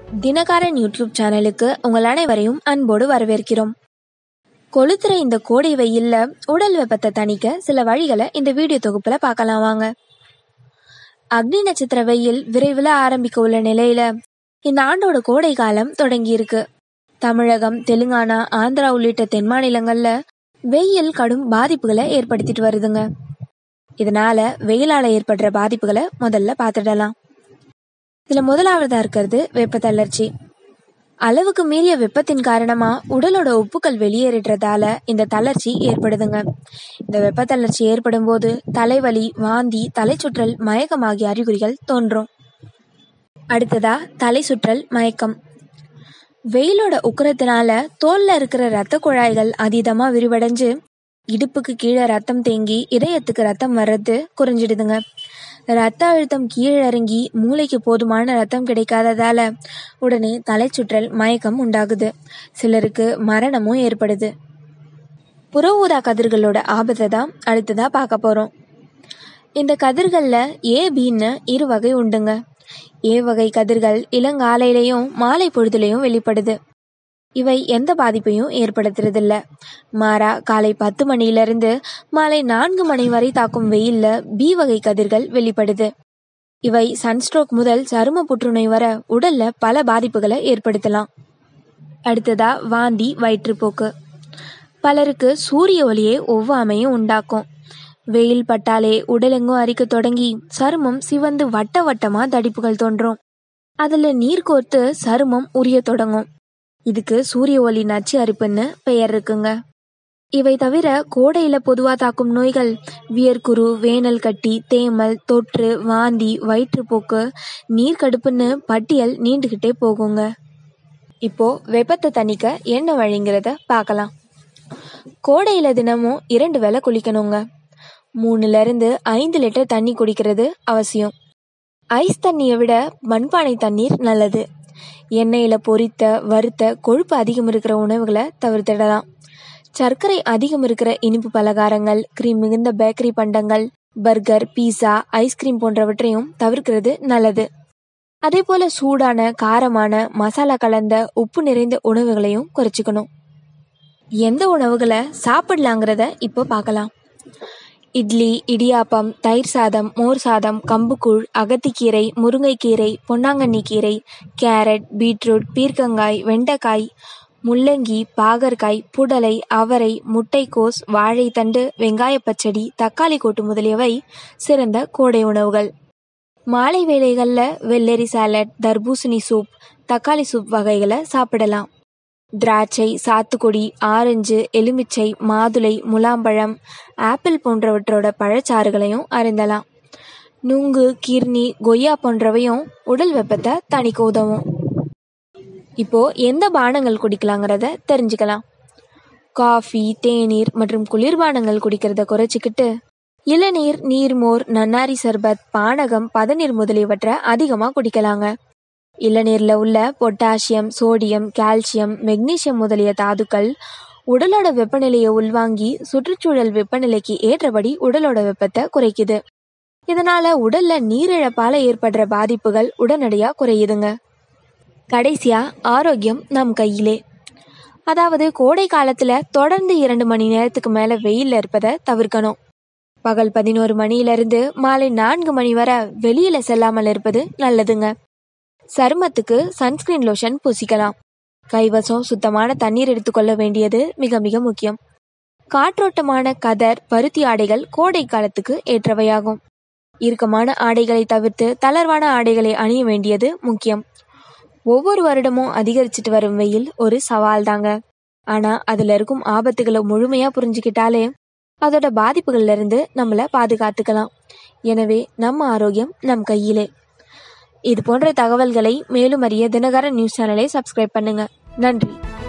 தினகாரன் YouTube சேனலுக்கு உங்கள் அனைவரையும் அன்போடு வரவேற்கிறோம் கொளுத்துற இந்த கோடை வெயில்ல உடல் வெப்பத்தை தணிக்க சில வழிகளை இந்த வீடியோ தொகுப்புல பார்க்கலாம் வாங்க அக்னி நட்சத்திர வெயில் விரைவில் ஆரம்பிக்க உள்ள நிலையில இந்த ஆண்டோட கோடை காலம் தொடங்கி இருக்கு தமிழகம் தெலுங்கானா ஆந்திரா உள்ளிட்ட தென் மாநிலங்கள்ல வெயில் கடும் பாதிப்புகளை ஏற்படுத்திட்டு வருதுங்க இதனால வெயிலால ஏற்படுற பாதிப்புகளை முதல்ல பார்த்துடலாம் இதுல முதலாவதா இருக்கிறது வெப்ப தளர்ச்சி அளவுக்கு மீறிய வெப்பத்தின் காரணமா உடலோட உப்புக்கள் வெளியேறிடுறதால இந்த தளர்ச்சி ஏற்படுதுங்க இந்த வெப்ப தளர்ச்சி ஏற்படும் போது தலைவலி வாந்தி தலை சுற்றல் மயக்கம் ஆகிய அறிகுறிகள் தோன்றும் அடுத்ததா தலை சுற்றல் மயக்கம் வெயிலோட உக்கரத்தினால தோல்ல இருக்கிற இரத்த குழாய்கள் அதீதமா விரிவடைஞ்சு இடுப்புக்கு கீழே ரத்தம் தேங்கி இதயத்துக்கு ரத்தம் வர்றது குறைஞ்சிடுதுங்க ரத்த அழுத்தம் கீழே இறங்கி மூளைக்கு போதுமான ரத்தம் கிடைக்காததால உடனே தலை சுற்றல் மயக்கம் உண்டாகுது சிலருக்கு மரணமும் ஏற்படுது புற ஊதா கதிர்களோட ஆபத்தை தான் அடுத்ததா பார்க்க போறோம் இந்த கதிர்கள்ல ஏ பின்னு இரு வகை உண்டுங்க ஏ வகை கதிர்கள் இளங்காலையிலையும் மாலை பொழுதுலையும் வெளிப்படுது இவை எந்த பாதிப்பையும் ஏற்படுத்துறதில்ல மாறா காலை பத்து மணியிலிருந்து மாலை நான்கு மணி வரை தாக்கும் வெயில்ல பி வகை கதிர்கள் வெளிப்படுது இவை சன்ஸ்ட்ரோக் முதல் சரும புற்றுநோய் வர உடல்ல பல பாதிப்புகளை ஏற்படுத்தலாம் அடுத்ததா வாந்தி வயிற்றுப்போக்கு பலருக்கு சூரிய ஒளியே ஒவ்வாமையும் உண்டாக்கும் வெயில் பட்டாலே உடலெங்கும் அரிக்க தொடங்கி சருமம் சிவந்து வட்ட வட்டமா தடிப்புகள் தோன்றும் அதுல நீர் கோர்த்து சருமம் உரிய தொடங்கும் இதுக்கு சூரிய ஒளி நச்சு அரிப்புன்னு பெயர் இருக்குங்க இவை தவிர கோடையில பொதுவா தாக்கும் நோய்கள் வியர்க்குரு வேனல் கட்டி தேமல் தொற்று வாந்தி வயிற்றுப்போக்கு நீர்க்கடுப்புன்னு பட்டியல் நீண்டுகிட்டே போகுங்க இப்போ வெப்பத்தை தணிக்க என்ன வழிங்கிறத பார்க்கலாம் கோடையில தினமும் இரண்டு வேளை குளிக்கணுங்க மூணுல இருந்து ஐந்து லிட்டர் தண்ணி குடிக்கிறது அவசியம் ஐஸ் தண்ணியை விட மண்பானை தண்ணீர் நல்லது எண்ணெயில பொரித்த வறுத்த கொழுப்பு அதிகம் இருக்கிற உணவுகளை தவிர்த்திடலாம் சர்க்கரை அதிகம் இருக்கிற இனிப்பு பலகாரங்கள் கிரீம் மிகுந்த பேக்கரி பண்டங்கள் பர்கர் பீஸா ஐஸ்கிரீம் போன்றவற்றையும் தவிர்க்கிறது நல்லது அதே போல சூடான காரமான மசாலா கலந்த உப்பு நிறைந்த உணவுகளையும் குறைச்சிக்கணும் எந்த உணவுகளை சாப்பிடலாங்கிறத இப்போ பார்க்கலாம் இட்லி இடியாப்பம் தயிர் சாதம் மோர் சாதம் கம்புக்கூழ் அகத்திக்கீரை முருங்கைக்கீரை பொன்னாங்கண்ணி கீரை கேரட் பீட்ரூட் பீர்க்கங்காய் வெண்டைக்காய் முள்ளங்கி பாகற்காய் புடலை அவரை முட்டைக்கோஸ் வாழைத்தண்டு வெங்காய பச்சடி தக்காளி கூட்டு முதலியவை சிறந்த கோடை உணவுகள் மாலை வேளைகளில் வெள்ளரி சாலட் தர்பூசணி சூப் தக்காளி சூப் வகைகளை சாப்பிடலாம் திராட்சை சாத்துக்குடி ஆரஞ்சு எலுமிச்சை மாதுளை முலாம்பழம் ஆப்பிள் போன்றவற்றோட பழச்சாறுகளையும் அருந்தலாம் நுங்கு கிர்னி கொய்யா போன்றவையும் உடல் வெப்பத்தை தணிக்க உதவும் இப்போ எந்த பானங்கள் குடிக்கலாங்கிறத தெரிஞ்சுக்கலாம் காஃபி தேநீர் மற்றும் குளிர்பானங்கள் குடிக்கிறத குறைச்சிக்கிட்டு இளநீர் நீர்மோர் நன்னாரி சர்பத் பானகம் பதநீர் முதலியவற்றை அதிகமாக குடிக்கலாங்க இளநீர்ல உள்ள பொட்டாசியம் சோடியம் கால்சியம் மெக்னீசியம் முதலிய தாதுக்கள் உடலோட வெப்பநிலையை உள்வாங்கி சுற்றுச்சூழல் வெப்பநிலைக்கு ஏற்றபடி உடலோட வெப்பத்தை குறைக்குது இதனால உடல்ல நீரிழப்பால ஏற்படுற பாதிப்புகள் உடனடியா குறையுதுங்க கடைசியா ஆரோக்கியம் நம் கையிலே அதாவது கோடை காலத்துல தொடர்ந்து இரண்டு மணி நேரத்துக்கு மேல வெயில்ல இருப்பதை தவிர்க்கணும் பகல் பதினோரு மணியிலிருந்து மாலை நான்கு மணி வரை வெளியில செல்லாமல் இருப்பது நல்லதுங்க சருமத்துக்கு சன்ஸ்கிரீன் லோஷன் பூசிக்கலாம் கைவசம் சுத்தமான தண்ணீர் எடுத்துக்கொள்ள வேண்டியது மிக மிக முக்கியம் காற்றோட்டமான கதர் பருத்தி ஆடைகள் கோடை காலத்துக்கு ஏற்றவையாகும் இறுக்கமான ஆடைகளை தவிர்த்து தளர்வான ஆடைகளை அணிய வேண்டியது முக்கியம் ஒவ்வொரு வருடமும் அதிகரிச்சுட்டு வரும் வெயில் ஒரு சவால் தாங்க ஆனா அதுல இருக்கும் ஆபத்துகளை முழுமையா புரிஞ்சுக்கிட்டாலே அதோட பாதிப்புகள்ல இருந்து நம்மள பாதுகாத்துக்கலாம் எனவே நம்ம ஆரோக்கியம் நம் கையிலே இது போன்ற தகவல்களை மேலும் அறிய தினகரன் நியூஸ் சேனலை சப்ஸ்கிரைப் பண்ணுங்க நன்றி